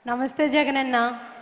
నమస్తే జగనన్న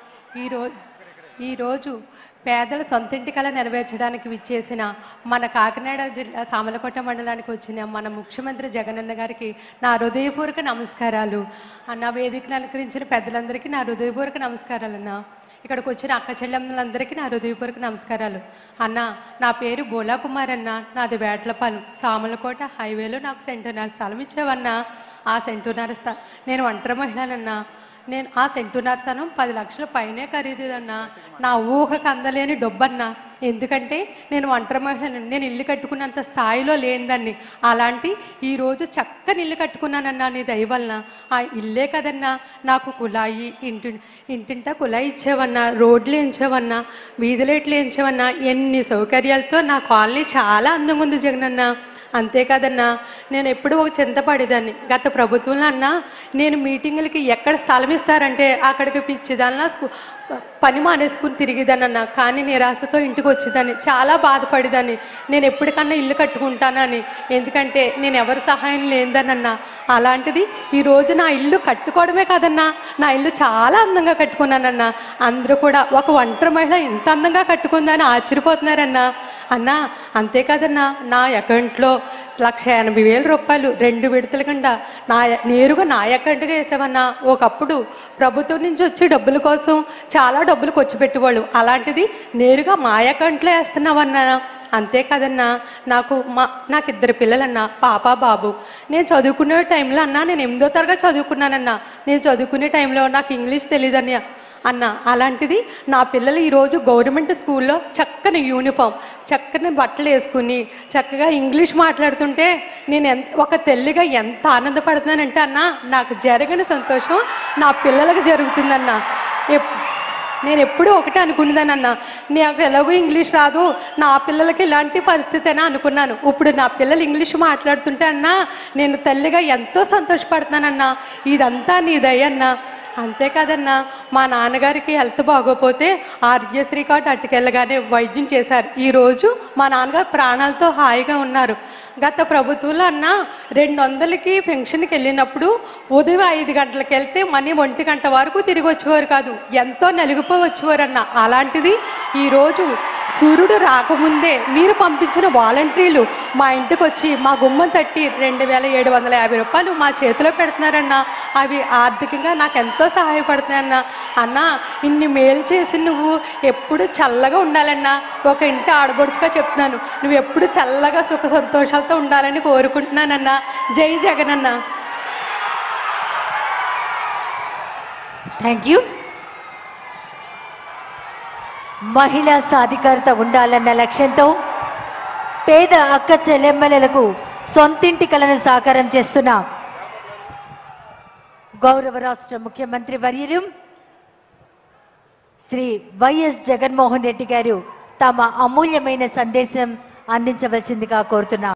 ఈరోజు ఈరోజు పేదల సొంతింటి కళ నెరవేర్చడానికి విచ్చేసిన మన కాకినాడ జిల్లా సామలకోట మండలానికి వచ్చిన మన ముఖ్యమంత్రి జగనన్న గారికి నా హృదయపూర్వక నమస్కారాలు అన్న వేదికను అలంకరించిన పెద్దలందరికీ నా హృదయపూర్వక నమస్కారాలు అన్న ఇక్కడికి వచ్చిన అక్క చెల్లెమ్మలందరికీ నా హృదయపూర్వక నమస్కారాలు అన్న నా పేరు బోలా కుమార్ అన్న నాది వేట్లపాలెం సామలకోట హైవేలో నాకు సెంటున్నర స్థలం ఇచ్చావన్నా ఆ సెంటున్నర స్థ నేను ఒంటరి మహిళనన్నా నేను ఆ సెంటున్నర స్థలం పది లక్షల పైనే ఖరీదుదన్నా నా ఊహకు అందలేని డబ్బన్నా ఎందుకంటే నేను ఒంటరి మహిళను నేను ఇల్లు కట్టుకున్నంత స్థాయిలో లేనిదాన్ని అలాంటి ఈ రోజు చక్కని ఇల్లు కట్టుకున్నానన్నా నీ దయ వలన ఆ ఇల్లే కదన్నా నాకు కుళాయి ఇంటి ఇంటింటా కుళాయి ఇచ్చేవన్నా రోడ్లు ఎంచేవన్నా వీధులేట్లు ఎంచేవన్నా ఎన్ని సౌకర్యాలతో నా కాలనీ చాలా అందంగా ఉంది జగనన్న అంతేకాదన్నా నేను ఎప్పుడూ ఒక చింతపడేదాన్ని గత ప్రభుత్వంలో అన్నా నేను మీటింగులకి ఎక్కడ స్థలం ఇస్తారంటే అక్కడికి పిచ్చిదానిలా స్కూ పని మానేసుకుని తిరిగేదానన్నా కానీ నిరాశతో ఇంటికి వచ్చేదాన్ని చాలా బాధపడేదాన్ని నేను ఎప్పటికన్నా ఇల్లు కట్టుకుంటానని ఎందుకంటే నేను ఎవరి సహాయం లేదనన్నా అలాంటిది ఈ రోజు నా ఇల్లు కట్టుకోవడమే కాదన్నా నా ఇల్లు చాలా అందంగా కట్టుకున్నానన్నా అందరూ కూడా ఒక ఒంటరి మహిళ ఇంత అందంగా కట్టుకుందని ఆశ్చర్యపోతున్నారన్నా అన్నా అంతేకాదన్నా నా అకౌంట్లో లక్ష ఎనభై వేల రూపాయలు రెండు విడతల కింద నా నేరుగా నా అకౌంట్గా వేసామన్నా ఒకప్పుడు ప్రభుత్వం నుంచి వచ్చే డబ్బుల కోసం చాలా డబ్బులు ఖర్చు పెట్టేవాళ్ళు అలాంటిది నేరుగా మా అకౌంట్లో వేస్తున్నామన్నా అంతేకాదన్నా నాకు మా నాకు ఇద్దరు పిల్లలన్నా పాప బాబు నేను చదువుకునే టైంలో అన్నా నేను ఎనిమిదో తరగతి చదువుకున్నానన్నా నేను చదువుకునే టైంలో నాకు ఇంగ్లీష్ తెలియదని అన్న అలాంటిది నా పిల్లలు ఈరోజు గవర్నమెంట్ స్కూల్లో చక్కని యూనిఫామ్ చక్కని బట్టలు వేసుకుని చక్కగా ఇంగ్లీష్ మాట్లాడుతుంటే నేను ఎంత ఒక తల్లిగా ఎంత ఆనందపడుతున్నానంటే అన్న నాకు జరగని సంతోషం నా పిల్లలకు జరుగుతుందన్న ఎప్- నేను ఎప్పుడూ ఒకటే అనుకునేదానన్న నాకు ఎలాగో ఇంగ్లీష్ రాదు నా పిల్లలకి ఇలాంటి పరిస్థితేనా అనుకున్నాను ఇప్పుడు నా పిల్లలు ఇంగ్లీష్ మాట్లాడుతుంటే అన్నా నేను తల్లిగా ఎంతో సంతోషపడుతున్నానన్నా ఇదంతా నీ దయన్నా అంతేకాదన్నా మా నాన్నగారికి హెల్త్ బాగోపోతే ఆరోగ్యశ్రీ కార్డు అట్టుకెళ్ళగానే వైద్యం చేశారు ఈరోజు మా నాన్నగారు ప్రాణాలతో హాయిగా ఉన్నారు గత ప్రభుత్వంలో అన్న రెండు వందలకి పెన్షన్కి వెళ్ళినప్పుడు ఉదయం ఐదు గంటలకు వెళ్తే మనీ ఒంటి గంట వరకు తిరిగి వచ్చేవారు కాదు ఎంతో నలిగిపో వచ్చేవారు అన్న అలాంటిది ఈరోజు సూర్యుడు రాకముందే మీరు పంపించిన వాలంటీర్లు మా ఇంటికి వచ్చి మా గుమ్మం తట్టి రెండు వేల ఏడు వందల యాభై రూపాయలు మా చేతిలో పెడుతున్నారన్న అవి ఆర్థికంగా నాకు ఎంతో సహాయపడుతున్నాయన్న అన్న ఇన్ని మేలు చేసి నువ్వు ఎప్పుడు చల్లగా ఉండాలన్నా ఒక ఇంటి ఆడబడుచుగా చెప్తున్నాను నువ్వు ఎప్పుడు చల్లగా సుఖ సంతోషాలతో ఉండాలని కోరుకుంటున్నానన్నా జై జగనన్న థ్యాంక్ యూ మహిళా సాధికారత ఉండాలన్న లక్ష్యంతో పేద అక్క చెల్లెమ్మలకు సొంతింటి కలను సాకారం చేస్తున్న గౌరవ రాష్ట్ర ముఖ్యమంత్రి వర్యులు శ్రీ వైఎస్ జగన్మోహన్ రెడ్డి గారు తమ అమూల్యమైన సందేశం అందించవలసిందిగా కోరుతున్నాం